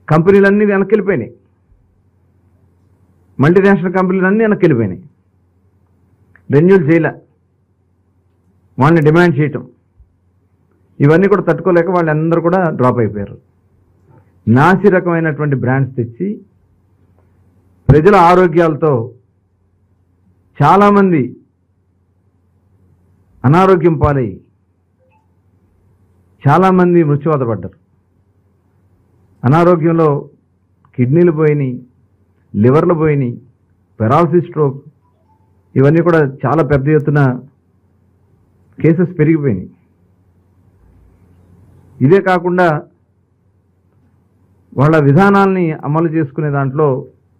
కంపెనీలన్నీ వెనక్కి వెళ్ళిపోయినాయి మల్టీనేషనల్ కంపెనీలు అన్నీ వెనక్కి వెళ్ళిపోయినాయి రెన్యూల్ చేయలే వాళ్ళని డిమాండ్ చేయటం ఇవన్నీ కూడా తట్టుకోలేక వాళ్ళందరూ కూడా డ్రాప్ అయిపోయారు నాసి రకమైనటువంటి బ్రాండ్స్ తెచ్చి ప్రజల ఆరోగ్యాలతో చాలామంది అనారోగ్యం పాలై చాలామంది మృత్యువాత పడ్డారు అనారోగ్యంలో కిడ్నీలు పోయినాయి లివర్లు పోయినాయి పెరాలసిస్ స్ట్రోక్ ఇవన్నీ కూడా చాలా పెద్ద ఎత్తున కేసెస్ పెరిగిపోయినాయి ఇదే కాకుండా వాళ్ళ విధానాల్ని అమలు చేసుకునే దాంట్లో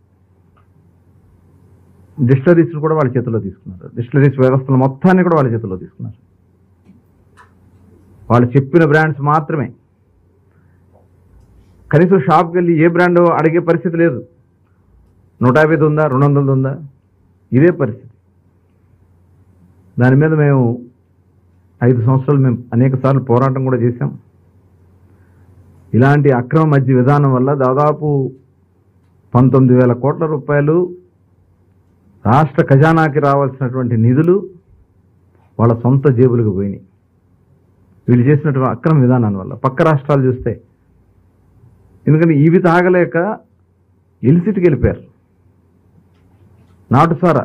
డిస్టరీస్ కూడా వాళ్ళ చేతిలో తీసుకున్నారు డిస్టరీస్ వ్యవస్థలు మొత్తాన్ని కూడా వాళ్ళ చేతిలో తీసుకున్నారు వాళ్ళు చెప్పిన బ్రాండ్స్ మాత్రమే కనీసం షాప్కి వెళ్ళి ఏ బ్రాండ్ అడిగే పరిస్థితి లేదు నూట యాభైది ఉందా రెండు వందలది ఉందా ఇదే పరిస్థితి దాని మీద మేము ఐదు సంవత్సరాలు మేము అనేక సార్లు పోరాటం కూడా చేశాం ఇలాంటి అక్రమ మధ్య విధానం వల్ల దాదాపు పంతొమ్మిది వేల కోట్ల రూపాయలు రాష్ట్ర ఖజానాకి రావాల్సినటువంటి నిధులు వాళ్ళ సొంత జేబులకు పోయినాయి వీళ్ళు చేసినటువంటి అక్రమ విధానాన్ని వల్ల పక్క రాష్ట్రాలు చూస్తే ఎందుకంటే ఇవి తాగలేక ఎలిసిటికి వెళ్ళిపోయారు నాటుసారా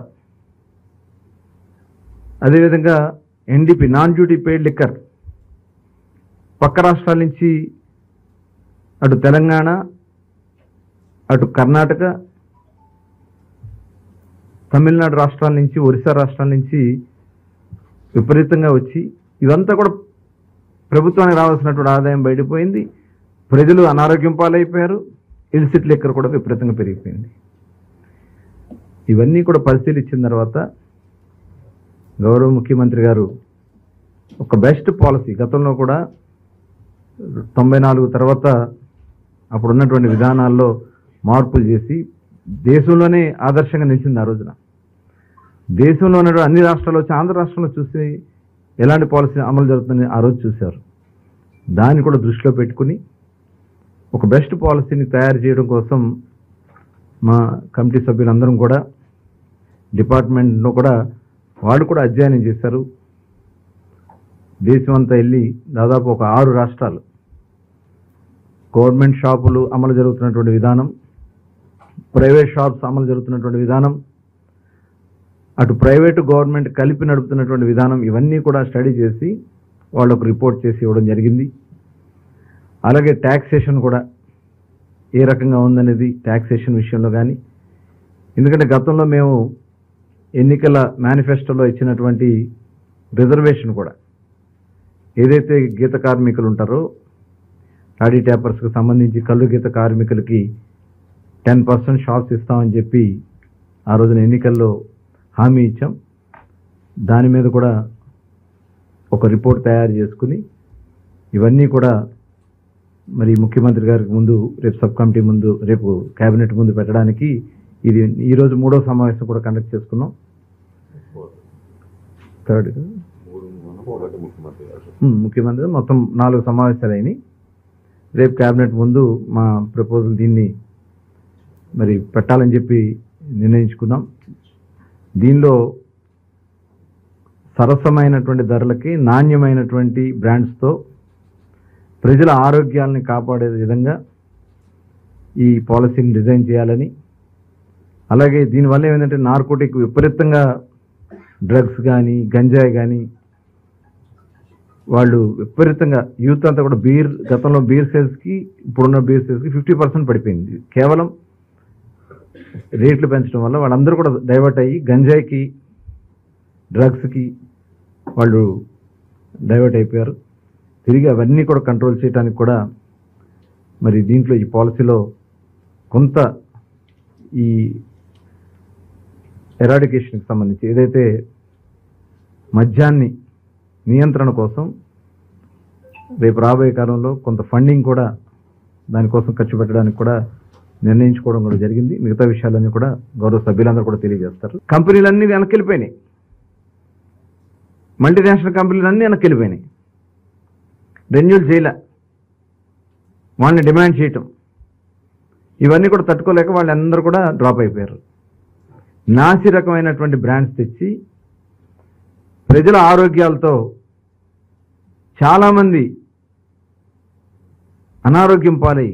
అదేవిధంగా NDP non duty paid liquor పక్క రాష్ట్రాల నుంచి అటు తెలంగాణ అటు కర్ణాటక తమిళనాడు రాష్ట్రాల నుంచి ఒరిస్సా రాష్ట్రాల నుంచి విపరీతంగా వచ్చి ఇదంతా కూడా ప్రభుత్వానికి రావాల్సినటువంటి ఆదాయం బయటపోయింది ప్రజలు అనారోగ్యం పాలైపోయారు ఇల్సిట్ లెక్కర్ కూడా విపరీతంగా పెరిగిపోయింది ఇవన్నీ కూడా పరిశీలించిన తర్వాత గౌరవ ముఖ్యమంత్రి గారు ఒక బెస్ట్ పాలసీ గతంలో కూడా తొంభై నాలుగు తర్వాత అప్పుడు ఉన్నటువంటి విధానాల్లో మార్పులు చేసి దేశంలోనే ఆదర్శంగా నిలిచింది ఆ రోజున దేశంలో ఉన్నటువంటి అన్ని రాష్ట్రాలు వచ్చి ఆంధ్ర రాష్ట్రంలో చూసి ఎలాంటి పాలసీ అమలు జరుగుతుందని ఆ రోజు చూశారు దాన్ని కూడా దృష్టిలో పెట్టుకుని ఒక బెస్ట్ పాలసీని తయారు చేయడం కోసం మా కమిటీ సభ్యులందరం కూడా డిపార్ట్మెంట్లో కూడా వాళ్ళు కూడా అధ్యయనం చేశారు దేశం అంతా వెళ్ళి దాదాపు ఒక ఆరు రాష్ట్రాలు గవర్నమెంట్ షాపులు అమలు జరుగుతున్నటువంటి విధానం ప్రైవేట్ షాప్స్ అమలు జరుగుతున్నటువంటి విధానం అటు ప్రైవేటు గవర్నమెంట్ కలిపి నడుపుతున్నటువంటి విధానం ఇవన్నీ కూడా స్టడీ చేసి వాళ్ళకు రిపోర్ట్ చేసి ఇవ్వడం జరిగింది అలాగే ట్యాక్సేషన్ కూడా ఏ రకంగా ఉందనేది ట్యాక్సేషన్ విషయంలో కానీ ఎందుకంటే గతంలో మేము ఎన్నికల మేనిఫెస్టోలో ఇచ్చినటువంటి రిజర్వేషన్ కూడా ఏదైతే గీత కార్మికులు ఉంటారో టాడీ ట్యాపర్స్కి సంబంధించి కళ్ళు గీత కార్మికులకి టెన్ పర్సెంట్ షాప్స్ ఇస్తామని చెప్పి ఆ రోజున ఎన్నికల్లో హామీ ఇచ్చాం దాని మీద కూడా ఒక రిపోర్ట్ తయారు చేసుకుని ఇవన్నీ కూడా మరి ముఖ్యమంత్రి గారికి ముందు రేపు సబ్ కమిటీ ముందు రేపు కేబినెట్ ముందు పెట్టడానికి ఇది ఈరోజు మూడో సమావేశం కూడా కండక్ట్ చేసుకున్నాం థర్డ్ ఒకటి ముఖ్యమంత్రి గారు ఉమ్, ముఖ్యమంత్రి మొత్తం నాలుగు సమావేశాలు అయినాయి రేపు కేబినెట్ ముందు మా ప్రపోజల్ దీన్ని మరి పెట్టాలని చెప్పి నిర్ణయించుకున్నాం దీనిలో సరసమైనటువంటి ధరలకి నాణ్యమైనటువంటి బ్రాండ్స్తో ప్రజల ఆరోగ్యాలని కాపాడే విధంగా ఈ పాలసీని డిజైన్ చేయాలని అలాగే దీనివల్ల ఏమైందంటే నార్కోటిక్ విపరీతంగా డ్రగ్స్ కానీ గంజాయి కానీ వాళ్ళు విపరీతంగా యూత్ అంతా కూడా బీర్ గతంలో బీర్ సేల్స్కి ఇప్పుడున్న బీర్ సేల్స్కి ఫిఫ్టీ పర్సెంట్ పడిపోయింది కేవలం రేట్లు పెంచడం వల్ల వాళ్ళందరూ కూడా డైవర్ట్ అయ్యి గంజాయికి డ్రగ్స్కి వాళ్ళు డైవర్ట్ అయిపోయారు తిరిగి అవన్నీ కూడా కంట్రోల్ చేయడానికి కూడా మరి దీంట్లో ఈ పాలసీలో కొంత ఈ ఎరాడికేషన్కి సంబంధించి ఏదైతే మద్యాన్ని నియంత్రణ కోసం రేపు రాబోయే కాలంలో కొంత ఫండింగ్ కూడా దానికోసం ఖర్చు పెట్టడానికి కూడా నిర్ణయించుకోవడం కూడా జరిగింది మిగతా విషయాలన్నీ కూడా గౌరవ సభ్యులందరూ కూడా తెలియజేస్తారు కంపెనీలన్నీ వెనక్కి వెళ్ళిపోయినాయి మల్టీనేషనల్ కంపెనీలు అన్నీ వెనక్కి వెళ్ళిపోయినాయి రెన్యూల్ చేయలే వాళ్ళని డిమాండ్ చేయటం ఇవన్నీ కూడా తట్టుకోలేక వాళ్ళందరూ కూడా డ్రాప్ అయిపోయారు నాసి రకమైనటువంటి బ్రాండ్స్ తెచ్చి ప్రజల ఆరోగ్యాలతో చాలామంది అనారోగ్యం పాలై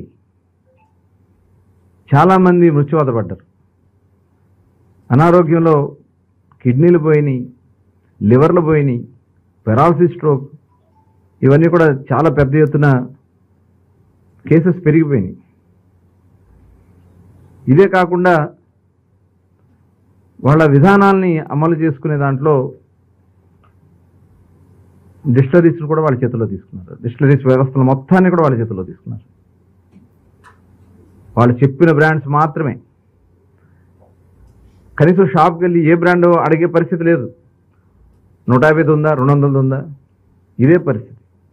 చాలామంది మృత్యువాత పడ్డారు అనారోగ్యంలో కిడ్నీలు పోయినాయి లివర్లు పోయినాయి పెరాలసిస్ స్ట్రోక్ ఇవన్నీ కూడా చాలా పెద్ద ఎత్తున కేసెస్ పెరిగిపోయినాయి ఇదే కాకుండా వాళ్ళ విధానాల్ని అమలు చేసుకునే దాంట్లో డిస్టరీస్ కూడా వాళ్ళ చేతిలో తీసుకున్నారు డిస్టరీస్ వ్యవస్థలు మొత్తాన్ని కూడా వాళ్ళ చేతిలో తీసుకున్నారు వాళ్ళు చెప్పిన బ్రాండ్స్ మాత్రమే కనీసం షాప్కి వెళ్ళి ఏ బ్రాండ్ అడిగే పరిస్థితి లేదు నూట యాభైది ఉందా రెండు వందలది ఉందా ఇదే పరిస్థితి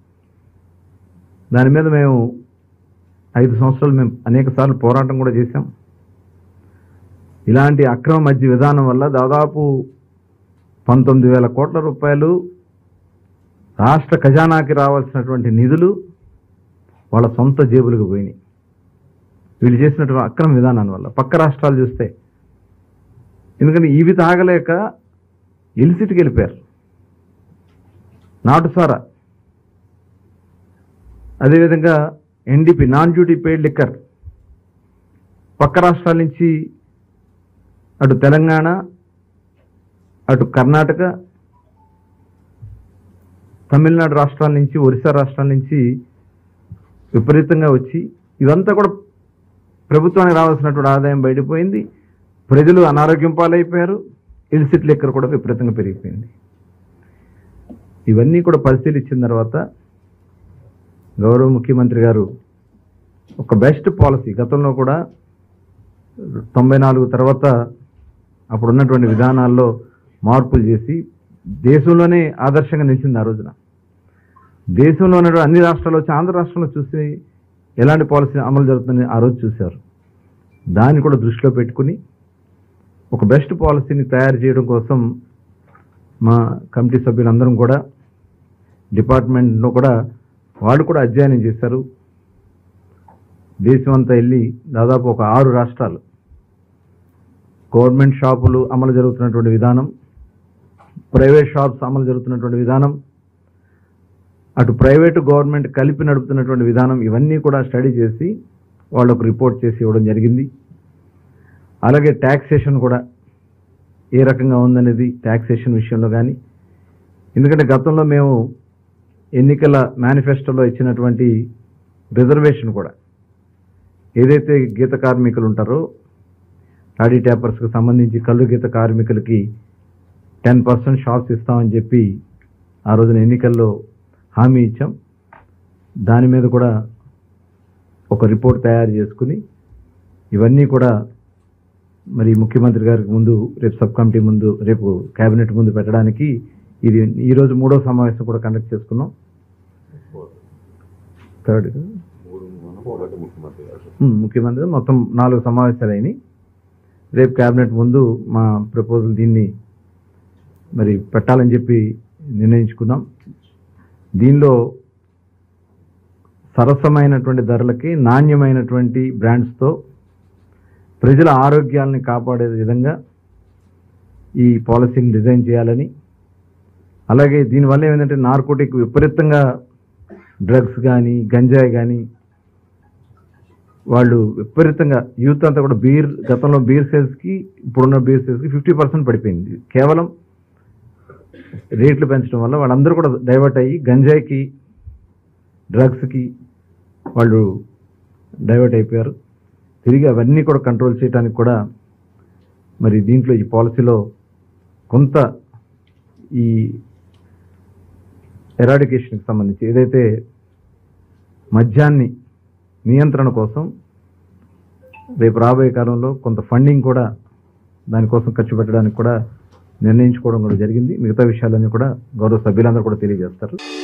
దాని మీద మేము ఐదు సంవత్సరాలు మేము అనేక సార్లు పోరాటం కూడా చేశాం ఇలాంటి అక్రమ మధ్య విధానం వల్ల దాదాపు పంతొమ్మిది వేల కోట్ల రూపాయలు రాష్ట్ర ఖజానాకి రావాల్సినటువంటి నిధులు వాళ్ళ సొంత జేబులకు పోయినాయి వీళ్ళు చేసినటువంటి అక్రమ విధానం వల్ల పక్క రాష్ట్రాలు చూస్తే ఎందుకంటే ఇవి తాగలేక ఎలిసిటికి వెళ్ళిపోయారు నాటుసారా అదేవిధంగా NDP non duty paid liquor పక్క రాష్ట్రాల నుంచి అటు తెలంగాణ అటు కర్ణాటక తమిళనాడు రాష్ట్రాల నుంచి ఒరిస్సా రాష్ట్రాల నుంచి విపరీతంగా వచ్చి ఇదంతా కూడా ప్రభుత్వానికి రావాల్సినటువంటి ఆదాయం బయటపోయింది ప్రజలు అనారోగ్యం పాలైపోయారు ఇల్సిట్ లెక్కర్ కూడా విపరీతంగా పెరిగిపోయింది ఇవన్నీ కూడా పరిశీలించిన తర్వాత గౌరవ ముఖ్యమంత్రి గారు ఒక బెస్ట్ పాలసీ గతంలో కూడా తొంభై నాలుగు తర్వాత అప్పుడు ఉన్నటువంటి విధానాల్లో మార్పులు చేసి దేశంలోనే ఆదర్శంగా నిలిచింది ఆ రోజున దేశంలో ఉన్న అన్ని రాష్ట్రాలు వచ్చి ఆంధ్ర రాష్ట్రంలో చూసి ఎలాంటి పాలసీ అమలు జరుగుతుందని ఆ రోజు చూశారు దాన్ని కూడా దృష్టిలో పెట్టుకుని ఒక బెస్ట్ పాలసీని తయారు చేయడం కోసం మా కమిటీ సభ్యులందరం కూడా డిపార్ట్మెంట్లో కూడా వాళ్ళు కూడా అధ్యయనం చేశారు దేశం అంతా వెళ్ళి దాదాపు ఒక ఆరు రాష్ట్రాలు గవర్నమెంట్ షాపులు అమలు జరుగుతున్నటువంటి విధానం ప్రైవేట్ షాప్స్ అమలు జరుగుతున్నటువంటి విధానం అటు ప్రైవేటు గవర్నమెంట్ కలిపి నడుపుతున్నటువంటి విధానం ఇవన్నీ కూడా స్టడీ చేసి వాళ్ళకు రిపోర్ట్ చేసి ఇవ్వడం జరిగింది అలాగే ట్యాక్సేషన్ కూడా ఏ రకంగా ఉందనేది ట్యాక్సేషన్ విషయంలో కానీ ఎందుకంటే గతంలో మేము ఎన్నికల మేనిఫెస్టోలో ఇచ్చినటువంటి రిజర్వేషన్ కూడా ఏదైతే గీత కార్మికులు ఉంటారో టాడీ ట్యాపర్స్కి సంబంధించి కళ్ళు గీత కార్మికులకి టెన్ పర్సెంట్ షాప్స్ ఇస్తామని చెప్పి ఆ రోజున ఎన్నికల్లో హామీ ఇచ్చాం దాని మీద కూడా ఒక రిపోర్ట్ తయారు చేసుకుని ఇవన్నీ కూడా మరి ముఖ్యమంత్రి గారికి ముందు రేపు సబ్ కమిటీ ముందు రేపు కేబినెట్ ముందు పెట్టడానికి ఇది ఈరోజు మూడో సమావేశం కూడా కండక్ట్ చేసుకున్నాం థర్డ్ మూడు అనుకోవాలంటే ముఖ్యమంత్రి గారు ఉమ్, ముఖ్యమంత్రి మొత్తం నాలుగు సమావేశాలు అయినాయి రేపు కేబినెట్ ముందు మా ప్రపోజల్ దీన్ని మరి పెట్టాలని చెప్పి నిర్ణయించుకున్నాం దీనిలో సరసమైనటువంటి ధరలకి నాణ్యమైనటువంటి బ్రాండ్స్తో ప్రజల ఆరోగ్యాలని కాపాడే విధంగా ఈ పాలసీని డిజైన్ చేయాలని అలాగే దీనివల్ల ఏమైందంటే నార్కోటిక్ విపరీతంగా డ్రగ్స్ కానీ గంజాయి కానీ వాళ్ళు విపరీతంగా యూత్ అంతా కూడా బీర్ గతంలో బీర్ సేల్స్కి ఇప్పుడున్న బీర్ సేల్స్కి ఫిఫ్టీ పర్సెంట్ పడిపోయింది కేవలం రేట్లు పెంచడం వల్ల వాళ్ళందరూ కూడా డైవర్ట్ అయ్యి గంజాయికి డ్రగ్స్కి వాళ్ళు డైవర్ట్ అయిపోయారు తిరిగి అవన్నీ కూడా కంట్రోల్ చేయడానికి కూడా మరి దీంట్లో ఈ పాలసీలో కొంత ఈ ఎరాడికేషన్కి సంబంధించి ఏదైతే మద్యాన్ని నియంత్రణ కోసం రేపు రాబోయే కాలంలో కొంత ఫండింగ్ కూడా దానికోసం ఖర్చు పెట్టడానికి కూడా నిర్ణయించుకోవడం కూడా జరిగింది మిగతా విషయాలన్నీ కూడా గౌరవ సభ్యులందరూ కూడా తెలియజేస్తారు